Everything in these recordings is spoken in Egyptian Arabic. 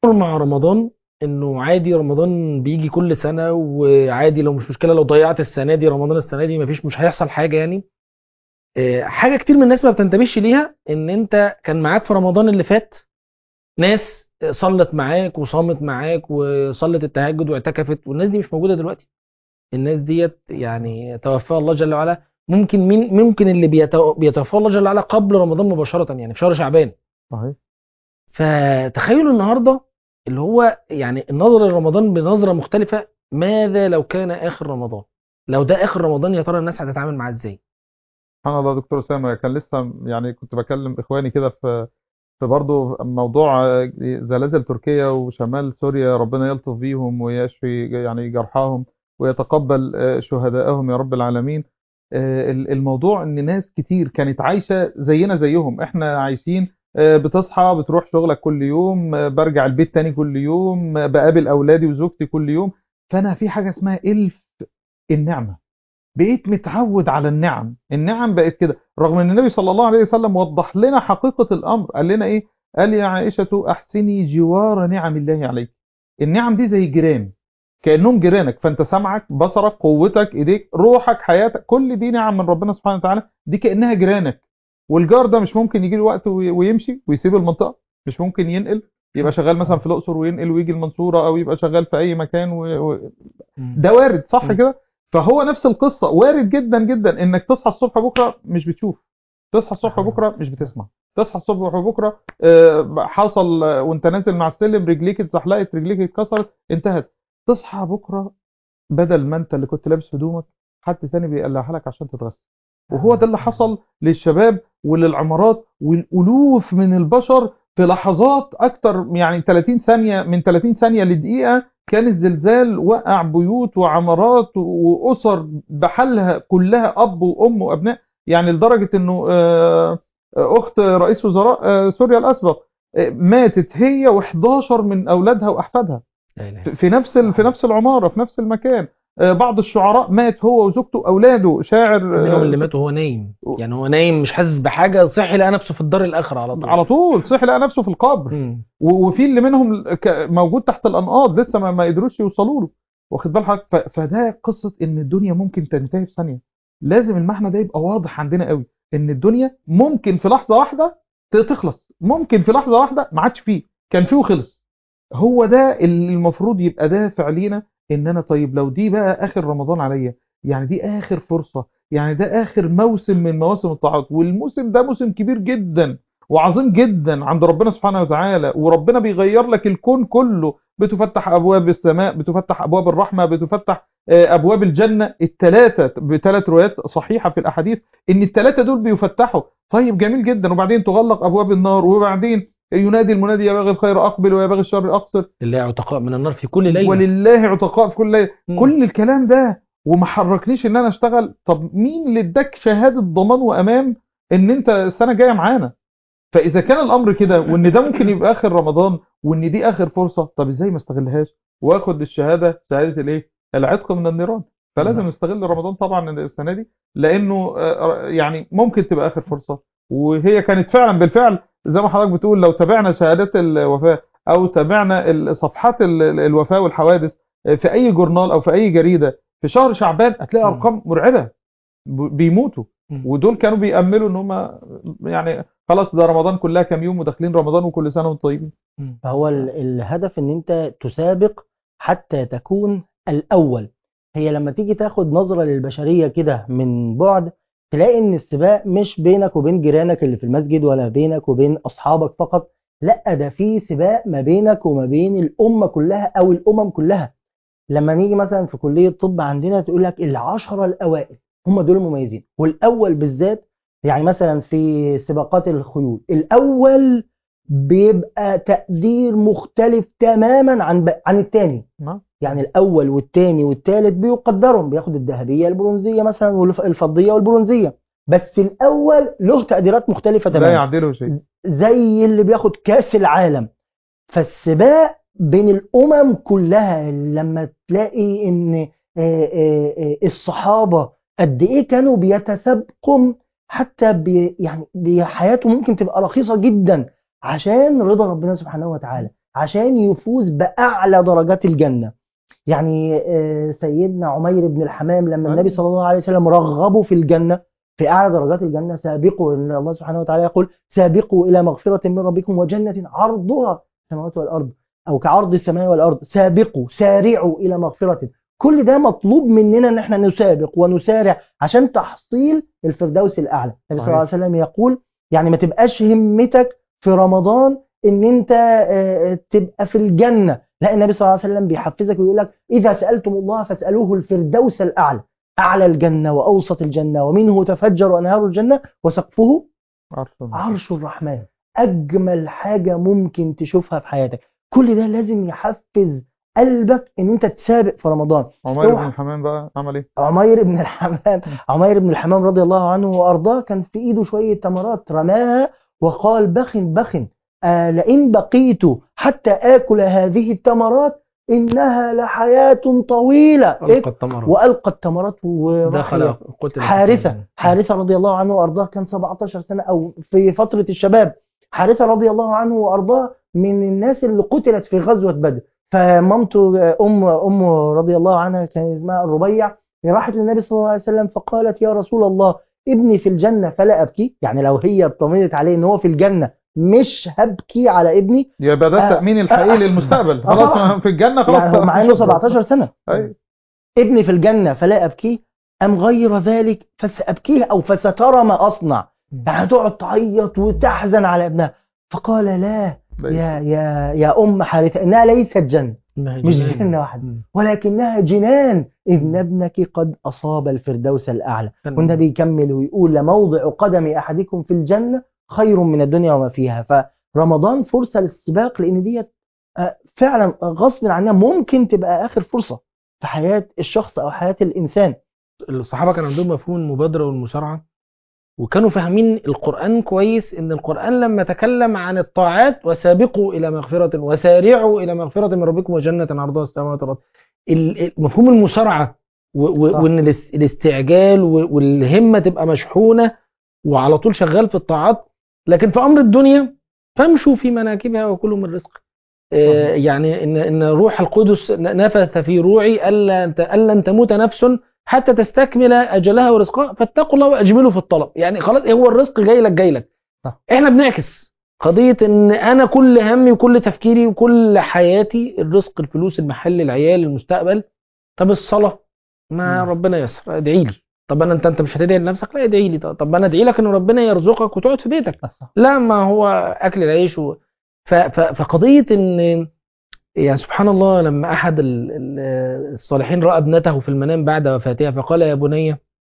مع رمضان انه عادي رمضان بيجي كل سنة وعادي لو مش مشكلة لو ضيعت السنة دي رمضان السنة دي مفيش مش هيحصل حاجة يعني آه، حاجة كتير من الناس ما بتنتبهش ليها ان انت كان معاك في رمضان اللي فات ناس صلت معاك وصامت معاك وصلت التهجد واعتكفت والناس دي مش موجودة دلوقتي الناس ديت يعني توفاها الله جل وعلا ممكن مين ممكن اللي بيتو- بيتوفاه الله جل وعلا قبل رمضان مباشرة يعني في شهر شعبان صحيح فتخيلوا النهارده اللي هو يعني النظرة لرمضان بنظرة مختلفة ماذا لو كان آخر رمضان لو ده آخر رمضان يا ترى الناس هتتعامل معاه ازاي سبحان الله دكتور أسامة كان لسه يعني كنت بكلم إخواني كده في في برضه موضوع آه، زلازل تركيا وشمال سوريا ربنا يلطف بيهم ويشفي يعني جرحاهم ويتقبل آه، شهدائهم يا رب العالمين آه، ال- الموضوع ان ناس كتير كانت عايشة زينا زيهم احنا عايشين آه، بتصحى بتروح شغلك كل يوم آه، برجع البيت تاني كل يوم آه، بقابل اولادي وزوجتي كل يوم فانا في حاجة اسمها الف النعمة بقيت متعود على النعم النعم بقت كده رغم ان النبي صلى الله عليه وسلم وضح لنا حقيقة الامر قال لنا ايه قال يا عائشة احسني جوار نعم الله عليك النعم دي زي جيران كأنهم جيرانك فانت سمعك بصرك قوتك ايديك روحك حياتك كل دي نعم من ربنا سبحانه وتعالى دي كأنها جيرانك والجار ده مش ممكن يجي له وقت وي- ويمشي ويسيب المنطقة مش ممكن ينقل يبقى شغال مثلا في الاقصر وينقل ويجي المنصورة او يبقى شغال في اي مكان و... و... ده وارد صح مم. كده فهو نفس القصة وارد جدا جدا انك تصحى الصبح بكرة مش بتشوف تصحى الصبح آه. بكرة مش بتسمع تصحى الصبح بكرة آه، حصل آه، وانت نازل مع السلم رجليك اتزحلقت رجليك اتكسرت انتهت تصحى بكرة بدل ما انت اللي كنت لابس هدومك حد تاني بيقلعها لك عشان تتغسل وهو ده اللي حصل للشباب وللعمارات والالوف من البشر في لحظات اكتر يعني 30 ثانية من 30 ثانية لدقيقة كان الزلزال وقع بيوت وعمارات واسر بحالها كلها اب وام وابناء يعني لدرجة انه آه، اخت رئيس وزراء آه، سوريا الاسبق آه، ماتت هي و11 من اولادها واحفادها لا إله في- في نفس ال- في نفس العمارة في نفس المكان آه، بعض الشعراء مات هو وزوجته واولاده شاعر منهم اللي آه، مات وهو نايم يعني هو نايم مش حاسس بحاجة صحي لقى نفسه في الدار الآخرة على طول على طول صحي لقى نفسه في القبر مم. و- وفي اللي منهم ك- موجود تحت الانقاض لسه ما ما قدروش يوصلوا له واخد بال حضرتك ف- فده قصه ان الدنيا ممكن تنتهي في ثانيه لازم المعنى ده يبقى واضح عندنا قوي ان الدنيا ممكن في لحظه واحده ت- تخلص ممكن في لحظه واحده ما عادش فيه كان فيه وخلص هو ده اللي المفروض يبقى دافع لينا ان انا طيب لو دي بقى اخر رمضان عليا يعني دي اخر فرصه يعني ده اخر موسم من مواسم الطاعات والموسم ده موسم كبير جدا وعظيم جدا عند ربنا سبحانه وتعالى وربنا بيغير لك الكون كله بتفتح ابواب السماء بتفتح ابواب الرحمه بتفتح آه، ابواب الجنه الثلاثه بثلاث روايات صحيحه في الاحاديث ان الثلاثه دول بيفتحوا طيب جميل جدا وبعدين تغلق ابواب النار وبعدين ينادي المنادي يا باغي الخير اقبل ويا باغي الشر اقصر لله عتقاء من النار في كل ليلة ولله عتقاء في كل ليله مم. كل الكلام ده وما حركنيش ان انا اشتغل طب مين اللي اداك شهاده ضمان وامان ان انت السنه الجايه معانا فاذا كان الامر كده وان ده ممكن يبقى اخر رمضان وان دي اخر فرصه طب ازاي ما استغلهاش واخد الشهاده شهاده الايه العتق من النيران فلازم نعم. نستغل رمضان طبعا السنه دي لانه آه، يعني ممكن تبقى اخر فرصه وهي كانت فعلا بالفعل زي ما حضرتك بتقول لو تابعنا شهادات الوفاه او تابعنا ال- صفحات ال- ال- الوفاه والحوادث في اي جورنال او في اي جريده في شهر شعبان هتلاقي مم. ارقام مرعبه ب- بيموتوا مم. ودول كانوا بيأملوا ان هم يعني خلاص ده رمضان كلها كام يوم وداخلين رمضان وكل سنه وانتم طيبين مم. فهو ال- الهدف ان انت تسابق حتى تكون الاول هي لما تيجي تاخد نظرة للبشرية كده من بعد تلاقي ان السباق مش بينك وبين جيرانك اللي في المسجد ولا بينك وبين اصحابك فقط لا ده في سباق ما بينك وما بين الامة كلها او الامم كلها لما نيجي مثلا في كلية طب عندنا تقول لك العشرة الاوائل هم دول المميزين والاول بالذات يعني مثلا في سباقات الخيول الاول بيبقى تقدير مختلف تماما عن ب... عن التاني نعم. يعني الاول والتاني والتالت بيقدرهم بياخد الذهبيه البرونزيه مثلا والفضيه والبرونزيه بس الاول له تقديرات مختلفه لا تماما يعدله شيء زي اللي بياخد كاس العالم فالسباق بين الامم كلها لما تلاقي ان آه، آه، آه، الصحابه قد ايه كانوا بيتسابقوا حتى بي يعني بي- حياته ممكن تبقى رخيصه جدا عشان رضا ربنا سبحانه وتعالى عشان يفوز باعلى درجات الجنه يعني آه، سيدنا عمير بن الحمام لما النبي صلى الله عليه وسلم رغبه في الجنه في اعلى درجات الجنه سابقوا ان الله سبحانه وتعالى يقول سابقوا الى مغفره من ربكم وجنه عرضها السماوات والارض او كعرض السماء والارض سابقوا سارعوا الى مغفره كل ده مطلوب مننا ان احنا نسابق ونسارع عشان تحصيل الفردوس الاعلى النبي صلى الله عليه وسلم يقول يعني ما تبقاش همتك في رمضان ان انت آه، تبقى في الجنه لا النبي صلى الله عليه وسلم بيحفزك ويقول لك اذا سالتم الله فاسالوه الفردوس الاعلى اعلى الجنه واوسط الجنه ومنه تفجر انهار الجنه وسقفه عرش الله. عرش الرحمن اجمل حاجه ممكن تشوفها في حياتك كل ده لازم يحفز قلبك ان انت تسابق في رمضان عمير بن اوعى. الحمام بقى عمل ايه؟ عمير بن الحمام عمير بن الحمام رضي الله عنه وارضاه كان في ايده شويه تمرات رماها وقال بخ بخ آه لئن بقيت حتى اكل هذه التمرات انها لحياه طويله ألقى التمرة والقى التمرات وراح دخل قتل حارثة حارثة رضي الله عنه وأرضاه كان 17 سنة أو في فترة الشباب حارثة رضي الله عنه وأرضاه من الناس اللي قتلت في غزوة بدر فمامته أم أم رضي الله عنها كان اسمها الربيع راحت للنبي صلى الله عليه وسلم فقالت يا رسول الله ابني في الجنة فلا أبكي يعني لو هي اطمنت عليه إن هو في الجنة مش هبكي على ابني يبقى ده آه. التأمين الحقيقي آه. للمستقبل آه. خلاص طبعاً. في الجنة خلاص يعني هو مع إنه 17 سنة أيوة. ابني في الجنة فلا أبكيه أم غير ذلك فسأبكيه أو فسترى ما أصنع يعني هتقعد تعيط وتحزن على ابنها فقال لا يا يا يا أم حارثة إنها ليست جنة مش جنة واحدة ولكنها جنان إن ابنك قد أصاب الفردوس الأعلى والنبي يكمل ويقول لموضع قدم أحدكم في الجنة خير من الدنيا وما فيها فرمضان فرصة للسباق لأن ديت آه، فعلا غصب عنها ممكن تبقى آخر فرصة في حياة الشخص أو حياة الإنسان الصحابة كان عندهم مفهوم المبادرة والمسارعة وكانوا فاهمين القرآن كويس إن القرآن لما تكلم عن الطاعات وسابقوا إلى مغفرة وسارعوا إلى مغفرة من ربكم وجنة عرضها السماوات والأرض ال- ال- مفهوم المسارعة و- و- صح. وإن الاس- الاستعجال و- والهمة تبقى مشحونة وعلى طول شغال في الطاعات لكن في أمر الدنيا فامشوا في مناكبها وكلوا من رزق آه، يعني إن إن روح القدس نفث في روعي ألا ألا تموت نفس حتى تستكمل اجلها ورزقها فاتقوا الله واجملوا في الطلب يعني خلاص هو الرزق جاي لك جاي لك صح. احنا بنعكس قضيه ان انا كل همي وكل تفكيري وكل حياتي الرزق الفلوس المحل العيال المستقبل طب الصلاه ما مم. ربنا يسر ادعي لي طب انا انت انت مش هتدعي لنفسك لا ادعي لي طب طب انا ادعي لك ان ربنا يرزقك وتقعد في بيتك صح. لا ما هو اكل العيش و... ف... ف... فقضيه ان يعني سبحان الله لما احد ال- ال- الصالحين راى ابنته في المنام بعد وفاتها فقال يا بني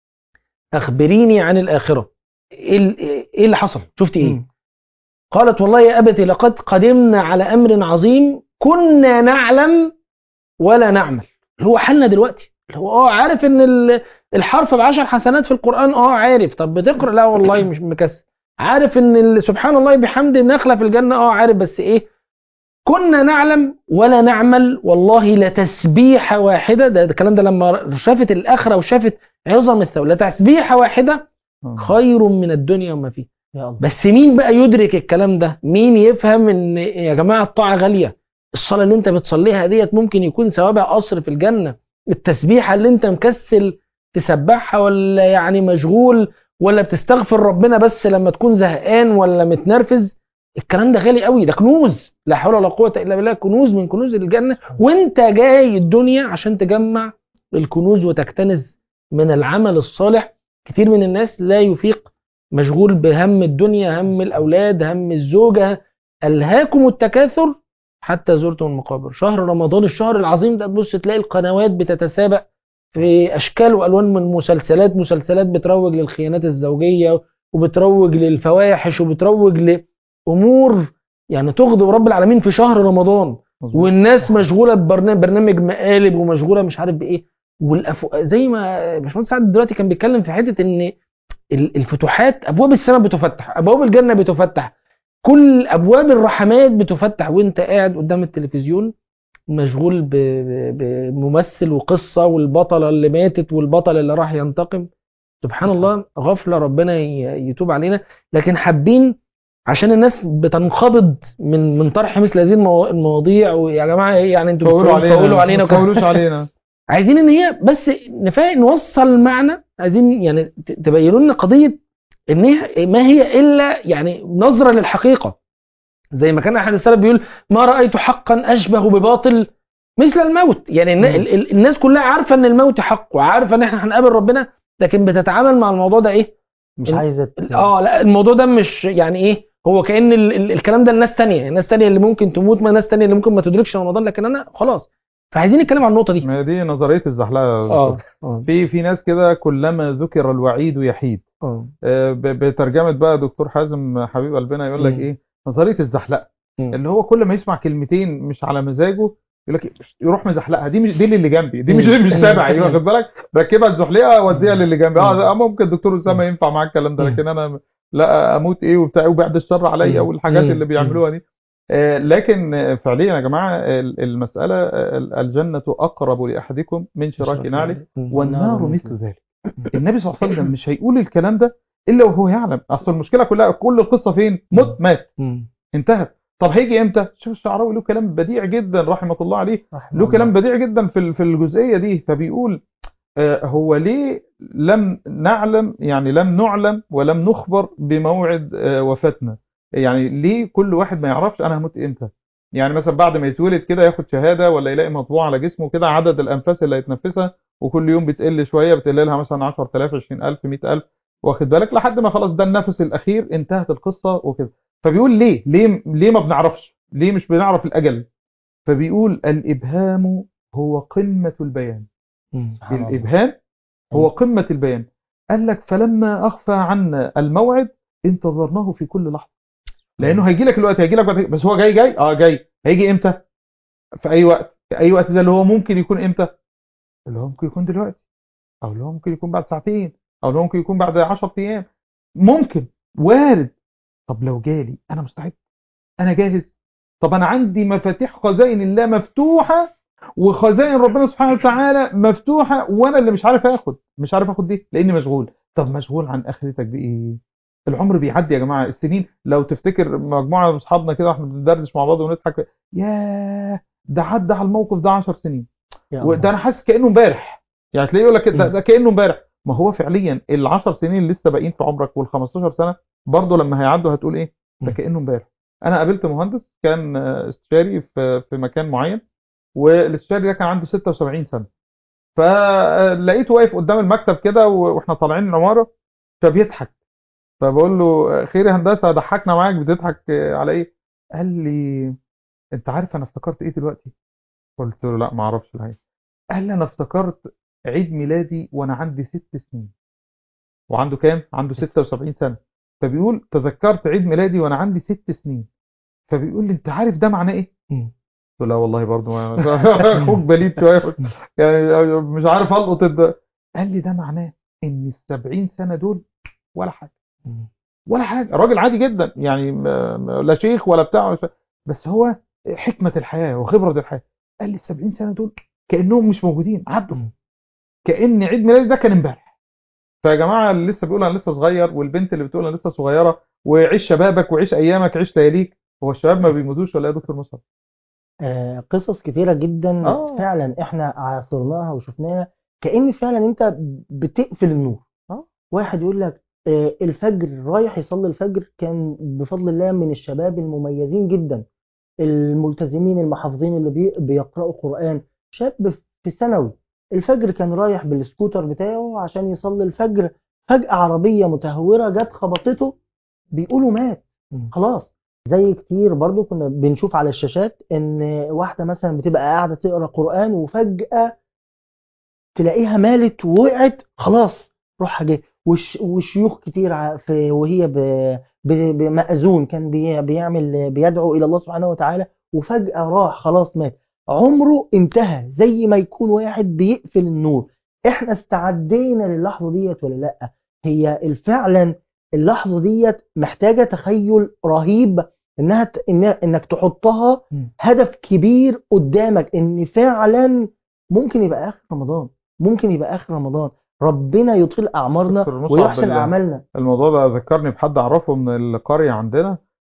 اخبريني عن الاخره ايه ال- ايه اللي حصل شفتي ايه مم. قالت والله يا ابت لقد قدمنا على امر عظيم كنا نعلم ولا نعمل اللي هو حالنا دلوقتي اللي هو اه عارف ان ال- الحرف بعشر حسنات في القران اه عارف طب بتقرا لا والله مش مكسل عارف ان ال- سبحان الله بحمد نخله في الجنه اه عارف بس ايه كنا نعلم ولا نعمل والله لتسبيحة واحدة ده ده الكلام ده لما شافت الآخرة وشافت عظم الثواب لتسبيحة واحدة آه. خير من الدنيا وما فيها يا الله بس مين بقى يدرك الكلام ده مين يفهم ان يا جماعة الطاعة غالية الصلاة اللي انت بتصليها ديت ممكن يكون ثوابها قصر في الجنة التسبيحة اللي انت مكسل تسبحها ولا يعني مشغول ولا بتستغفر ربنا بس لما تكون زهقان ولا متنرفز الكلام ده غالي قوي ده كنوز لا حول ولا قوة الا بالله كنوز من كنوز الجنة وانت جاي الدنيا عشان تجمع الكنوز وتكتنز من العمل الصالح كتير من الناس لا يفيق مشغول بهم الدنيا هم الأولاد هم الزوجة ألهاكم التكاثر حتى زرتم المقابر شهر رمضان الشهر العظيم ده تبص تلاقي القنوات بتتسابق في أشكال وألوان من المسلسلات مسلسلات بتروج للخيانات الزوجية وبتروج للفواحش وبتروج لأمور يعني تغضب رب العالمين في شهر رمضان مظبوط. والناس مشغوله ببرنامج برنامج مقالب ومشغوله مش عارف بايه والأفو... زي ما باشمهندس سعد دلوقتي كان بيتكلم في حته ان ال- الفتوحات ابواب السماء بتفتح ابواب الجنه بتفتح كل ابواب الرحمات بتفتح وانت قاعد قدام التلفزيون مشغول ب- ب- بممثل وقصه والبطله اللي ماتت والبطل اللي راح ينتقم سبحان الله غفله ربنا ي- يتوب علينا لكن حابين عشان الناس بتنقبض من من طرح مثل هذه المو- المواضيع ويا جماعه ايه يعني انتوا تفولوا علينا بتفولوا علينا ما وكده. تفولوش علينا عايزين ان هي بس نفا نوصل معنى عايزين يعني ت- تبينوا لنا قضيه ان هي ما هي الا يعني نظره للحقيقه زي ما كان احد السلف بيقول ما رايت حقا اشبه بباطل مثل الموت يعني النا- مم. ال- ال- الناس كلها عارفه ان الموت حق وعارفه ان احنا هنقابل ربنا لكن بتتعامل مع الموضوع ده ايه مش ال- عايزه ت- اه لا الموضوع ده مش يعني ايه هو كان ال ال الكلام ده الناس تانية الناس تانية اللي ممكن تموت ما ناس تانية اللي ممكن ما تدركش رمضان لكن انا خلاص فعايزين نتكلم عن النقطه دي ما هي دي نظريه الزحلقه اه اه في في ناس كده كلما ذكر الوعيد يحيد اه آه، ب- بترجمه بقى دكتور حازم حبيب قلبنا يقول لك مم. ايه نظريه الزحلقه مم. اللي هو كل ما يسمع كلمتين مش على مزاجه يقول لك يروح مزحلقها دي مش دي اللي جنبي دي مش مم. مش تابعي مم. واخد بالك ركبها الزحلقه وديها للي جنبي مم. اه ممكن دكتور اسامه ينفع معاك الكلام ده مم. لكن انا لا اموت ايه وبتاع وبعد الشر عليا مم. والحاجات مم. اللي بيعملوها دي آه، لكن آه، فعليا يا جماعه ال- المساله آه، الجنه اقرب لاحدكم من شراك نعله والنار مثل ذلك النبي صلى الله عليه وسلم مش هيقول الكلام ده الا وهو يعلم اصل المشكله كلها كل القصه فين مت مات مم. انتهت طب هيجي امتى شوف الشعراوي له كلام بديع جدا رحمه الله عليه رحمه له الله. كلام بديع جدا في ال- في الجزئيه دي فبيقول آه، هو ليه لم نعلم يعني لم نعلم ولم نخبر بموعد آه، وفاتنا يعني ليه كل واحد ما يعرفش انا هموت امتى يعني مثلا بعد ما يتولد كده ياخد شهاده ولا يلاقي مطبوع على جسمه كده عدد الانفاس اللي هيتنفسها وكل يوم بتقل شويه بتقل لها مثلا 10000 20000 100000 واخد بالك لحد ما خلاص ده النفس الاخير انتهت القصه وكده فبيقول ليه ليه ليه ما بنعرفش ليه مش بنعرف الاجل فبيقول الابهام هو قمه البيان مم. سبحان الله. الابهام هو قمه البيان قال لك فلما اخفى عنا الموعد انتظرناه في كل لحظه لانه هيجي لك الوقت هيجي لك بعد- بس هو جاي جاي اه جاي هيجي امتى في اي وقت في اي وقت ده اللي هو ممكن يكون امتى اللي هو ممكن يكون دلوقتي او اللي هو ممكن يكون بعد ساعتين او اللي هو ممكن يكون بعد 10 ايام ممكن وارد طب لو جالي انا مستعد انا جاهز طب انا عندي مفاتيح خزائن الله مفتوحه وخزائن ربنا سبحانه وتعالى مفتوحه وانا اللي مش عارف اخد مش عارف اخد دي لاني مشغول طب مشغول عن اخرتك بايه العمر بيعدي يا جماعه السنين لو تفتكر مجموعه من اصحابنا كده احنا بندردش مع بعض ونضحك ياه ده عدى على الموقف ده 10 سنين يا وده الله. انا حاسس كانه امبارح يعني تلاقيه يقول لك ده, ده كانه امبارح ما هو فعليا ال 10 سنين اللي لسه باقيين في عمرك وال 15 سنه برضه لما هيعدوا هتقول ايه ده مم. كانه امبارح انا قابلت مهندس كان آه، استشاري في في مكان معين والاستشاري ده كان عنده 76 سنه فلقيته واقف قدام المكتب كده و- واحنا طالعين العماره فبيضحك فبقول له خير يا هندسه ضحكنا معاك بتضحك آه، على ايه قال لي انت عارف انا افتكرت ايه دلوقتي قلت له لا ما اعرفش الحقيقه قال لي انا افتكرت عيد ميلادي وانا عندي ست سنين وعنده كام عنده 76 سنه فبيقول تذكرت عيد ميلادي وانا عندي ست سنين فبيقول لي انت عارف ده معناه ايه مم. قلت له لا والله برضه ما- اخوك بليد شويه يعني مش عارف القط الد- قال لي ده معناه ان ال 70 سنه دول ولا حاجه مم. ولا حاجه راجل عادي جدا يعني م- م- لا شيخ ولا بتاع ولا شيء. بس هو حكمه الحياه وخبره الحياه قال لي ال 70 سنه دول كانهم مش موجودين عدوا مم. كان عيد ميلادي ده كان امبارح فيا جماعه اللي لسه بيقول انا لسه صغير والبنت اللي بتقول انا لسه صغيره وعيش شبابك وعيش ايامك عيش لياليك هو الشباب ما بيموتوش ولا إيه يا دكتور مصطفى آه، قصص كتيرة جدا آه. فعلا احنا عاصرناها وشفناها كأن فعلا انت بتقفل النور آه. واحد يقول لك آه، الفجر رايح يصلي الفجر كان بفضل الله من الشباب المميزين جدا الملتزمين المحافظين اللي بي- بيقرأوا قرآن شاب في ثانوي الفجر كان رايح بالسكوتر بتاعه عشان يصلي الفجر فجأة عربية متهورة جت خبطته بيقولوا مات مم. خلاص زي كتير برضو كنا بنشوف على الشاشات ان واحدة مثلا بتبقى قاعدة تقرا قرآن وفجأة تلاقيها مالت ووقعت خلاص روحها جه وش وشيوخ كتير ع- في وهي ب- ب- بمأذون كان بي- بيعمل بيدعو إلى الله سبحانه وتعالى وفجأة راح خلاص مات عمره انتهى زي ما يكون واحد بيقفل النور احنا استعدينا للحظة ديت ولا لا هي فعلا اللحظة ديت محتاجة تخيل رهيب انها ت- إنها انك تحطها مم. هدف كبير قدامك ان فعلا ممكن يبقى اخر رمضان ممكن يبقى اخر رمضان ربنا يطيل اعمارنا دكتور مصعب ويحسن بال- اعمالنا الموضوع ده ذكرني بحد اعرفه من القريه عندنا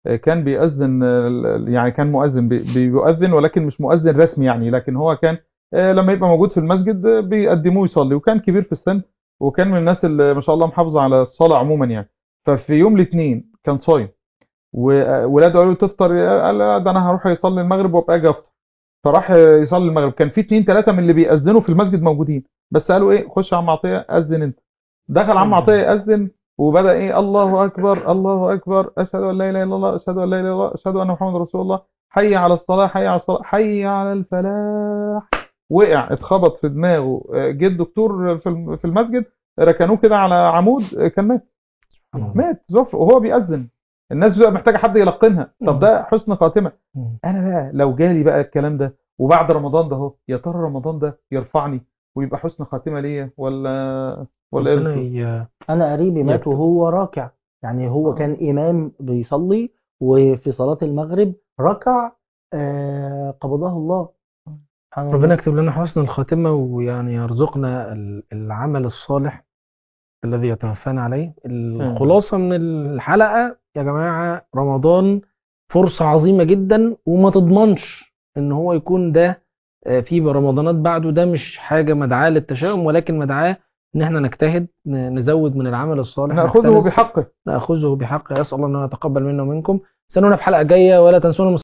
آه، كان بيأذن آه، ال- يعني كان مؤذن بي- بيؤذن ولكن مش مؤذن رسمي يعني لكن هو كان آه، لما يبقى موجود في المسجد آه، بيقدموه يصلي وكان كبير في السن وكان من الناس اللي ما شاء الله محافظة على الصلاة عموما يعني ففي يوم الاثنين كان صايم وولاده قالوا له تفطر قال لا ده انا هروح يصلي المغرب وابقى اجي افطر فراح يصلي المغرب كان في اثنين ثلاثه من اللي بيأذنوا في المسجد موجودين بس قالوا ايه خش يا عم عطيه اذن انت دخل عم عطيه يأذن وبدأ ايه الله اكبر الله اكبر اشهد ان لا اله الا الله اشهد ان لا اله الا الله اشهد ان محمد رسول الله حي على الصلاه حي على الصلاه حي على الفلاح وقع اتخبط في دماغه آه، جه الدكتور في الم- في المسجد ركنوه كده على عمود آه، كان مات مات زفر وهو بيأذن الناس بتبقى محتاجه حد يلقنها طب ده حسن خاتمه مم. انا بقى لو جالي بقى الكلام ده وبعد رمضان ده اهو يا ترى رمضان ده يرفعني ويبقى حسن خاتمه ليا ولا ولا ايه يا ربنا دكتور؟ ي- انا قريبي مات يكتب. وهو راكع يعني هو آه. كان امام بيصلي وفي صلاة المغرب ركع آه قبضه الله سبحان الله. ربنا يكتب لنا حسن الخاتمة ويعني يرزقنا ال- العمل الصالح الذي يتوفانا عليه الخلاصة من الحلقة يا جماعة رمضان فرصة عظيمة جدا وما تضمنش ان هو يكون ده آه، في رمضانات بعده ده مش حاجة مدعاة للتشاؤم ولكن مدعاة ان احنا نجتهد ن- نزود من العمل الصالح ناخذه نجتنز- بحقه ناخذه بحقه اسال الله انه يتقبل منا ومنكم استنونا في حلقة جاية ولا تنسونا